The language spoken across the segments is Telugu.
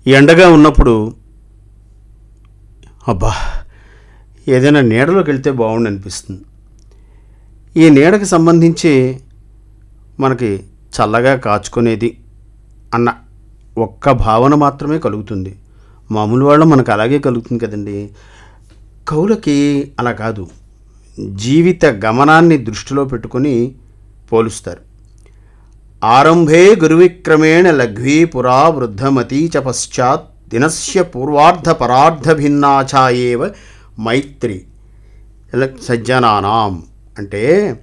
ఎండగా ఉన్నప్పుడు అబ్బా ఏదైనా నీడలోకి వెళ్తే బాగుండు అనిపిస్తుంది ఈ నీడకి సంబంధించి మనకి చల్లగా కాచుకునేది అన్న ఒక్క భావన మాత్రమే కలుగుతుంది మామూలు వాళ్ళు మనకు అలాగే కలుగుతుంది కదండి కవులకి అలా కాదు జీవిత గమనాన్ని దృష్టిలో పెట్టుకొని పోలుస్తారు ఆరంభే గురువిక్రమేణ లఘ్వీ పురా వృద్ధమతీ చ పశ్చాత్ దినస్య పూర్వార్ధ పరార్ధ భిన్నాచాయేవ మైత్రి ఇలా సజ్జనానాం అంటే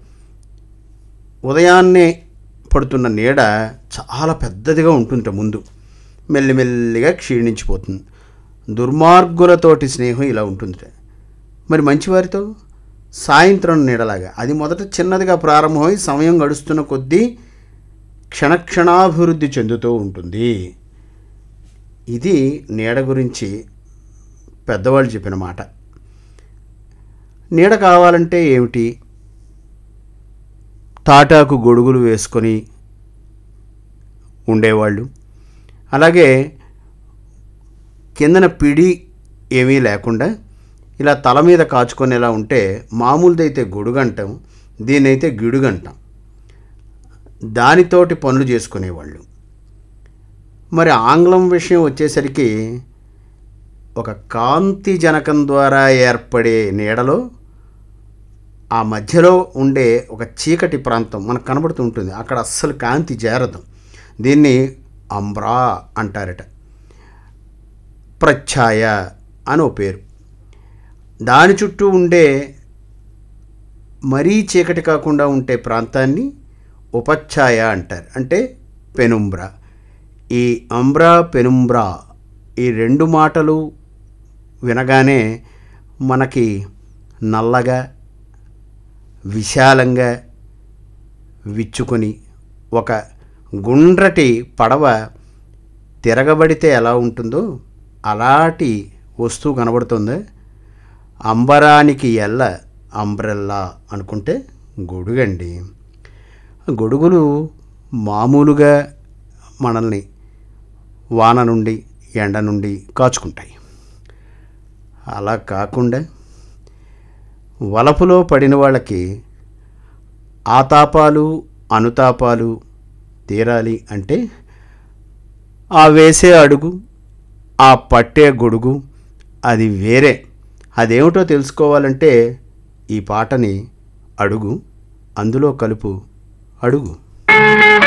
ఉదయాన్నే పడుతున్న నీడ చాలా పెద్దదిగా ఉంటుంట ముందు మెల్లిమెల్లిగా క్షీణించిపోతుంది దుర్మార్గులతోటి స్నేహం ఇలా ఉంటుంది మరి మంచివారితో సాయంత్రం నీడలాగా అది మొదట చిన్నదిగా ప్రారంభమై సమయం గడుస్తున్న కొద్దీ క్షణక్షణాభివృద్ధి చెందుతూ ఉంటుంది ఇది నీడ గురించి పెద్దవాళ్ళు చెప్పిన మాట నీడ కావాలంటే ఏమిటి తాటాకు గొడుగులు వేసుకొని ఉండేవాళ్ళు అలాగే కిందన పిడి ఏమీ లేకుండా ఇలా తల మీద కాచుకొనేలా ఉంటే మామూలుదైతే గొడుగంటాం దీన్నైతే గిడుగంటాం దానితోటి పనులు చేసుకునేవాళ్ళు మరి ఆంగ్లం విషయం వచ్చేసరికి ఒక కాంతి జనకం ద్వారా ఏర్పడే నీడలో ఆ మధ్యలో ఉండే ఒక చీకటి ప్రాంతం మనకు కనబడుతూ ఉంటుంది అక్కడ అస్సలు కాంతి చేరదు దీన్ని అంబ్రా అంటారట ప్రఛాయ అని ఓ పేరు దాని చుట్టూ ఉండే మరీ చీకటి కాకుండా ఉండే ప్రాంతాన్ని ఉపఛాయ అంటారు అంటే పెనుంబ్రా ఈ అంబ్రా పెనుంబ్రా ఈ రెండు మాటలు వినగానే మనకి నల్లగా విశాలంగా విచ్చుకొని ఒక గుండ్రటి పడవ తిరగబడితే ఎలా ఉంటుందో అలాంటి వస్తువు కనబడుతుంది అంబరానికి ఎల్ల అంబ్రెల్లా అనుకుంటే గొడుగండి గొడుగులు మామూలుగా మనల్ని వాన నుండి ఎండ నుండి కాచుకుంటాయి అలా కాకుండా వలపులో పడిన వాళ్ళకి ఆతాపాలు అనుతాపాలు తీరాలి అంటే ఆ వేసే అడుగు ఆ పట్టే గొడుగు అది వేరే అదేమిటో తెలుసుకోవాలంటే ఈ పాటని అడుగు అందులో కలుపు అడుగు